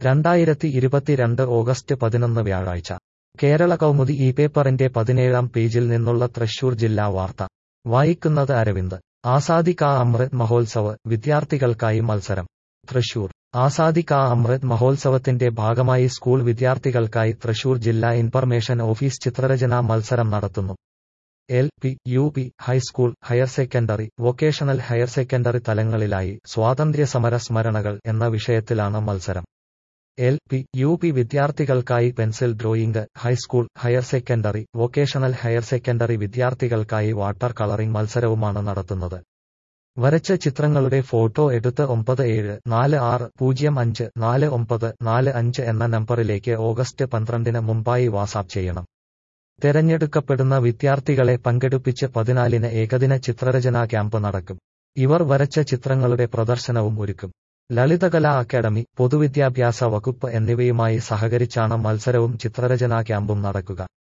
രണ്ടായിരത്തി ഇരുപത്തിരണ്ട് ഓഗസ്റ്റ് പതിനൊന്ന് വ്യാഴാഴ്ച കേരള കൗമുദി ഈ പേപ്പറിന്റെ പതിനേഴാം പേജിൽ നിന്നുള്ള തൃശൂർ ജില്ലാ വാർത്ത വായിക്കുന്നത് അരവിന്ദ് ആസാദി കാ അമൃത് മഹോത്സവ് വിദ്യാർത്ഥികൾക്കായി മത്സരം തൃശൂർ ആസാദി കാ അമൃത് മഹോത്സവത്തിന്റെ ഭാഗമായി സ്കൂൾ വിദ്യാർത്ഥികൾക്കായി തൃശൂർ ജില്ലാ ഇൻഫർമേഷൻ ഓഫീസ് ചിത്രരചനാ മത്സരം നടത്തുന്നു L P U P high school higher secondary vocational higher secondary തലങ്ങളിലായി സ്വാതന്ത്ര്യ സമര സ്മരണകൾ എന്ന വിഷയത്തിലാണ് മത്സരം എൽ പി യു പി വിദ്യാർത്ഥികൾക്കായി pencil drawing high school higher secondary vocational higher secondary വിദ്യാർത്ഥികൾക്കായി വാട്ടർ കളറിംഗ് മത്സരവുമാണ് നടത്തുന്നത് വരച്ച ചിത്രങ്ങളുടെ ഫോട്ടോ എടുത്ത് ഒമ്പത് ഏഴ് നാല് ആറ് പൂജ്യം അഞ്ച് നാല് ഒമ്പത് നാല് അഞ്ച് എന്ന നമ്പറിലേക്ക് ഓഗസ്റ്റ് പന്ത്രണ്ടിന് മുമ്പായി വാട്സാപ്പ് ചെയ്യണം തെരഞ്ഞെടുക്കപ്പെടുന്ന വിദ്യാർത്ഥികളെ പങ്കെടുപ്പിച്ച് പതിനാലിന് ഏകദിന ചിത്രരചനാ ക്യാമ്പ് നടക്കും ഇവർ വരച്ച ചിത്രങ്ങളുടെ പ്രദർശനവും ഒരുക്കും ലളിതകലാ അക്കാദമി പൊതുവിദ്യാഭ്യാസ വകുപ്പ് എന്നിവയുമായി സഹകരിച്ചാണ് മത്സരവും ചിത്രരചനാ ക്യാമ്പും നടക്കുക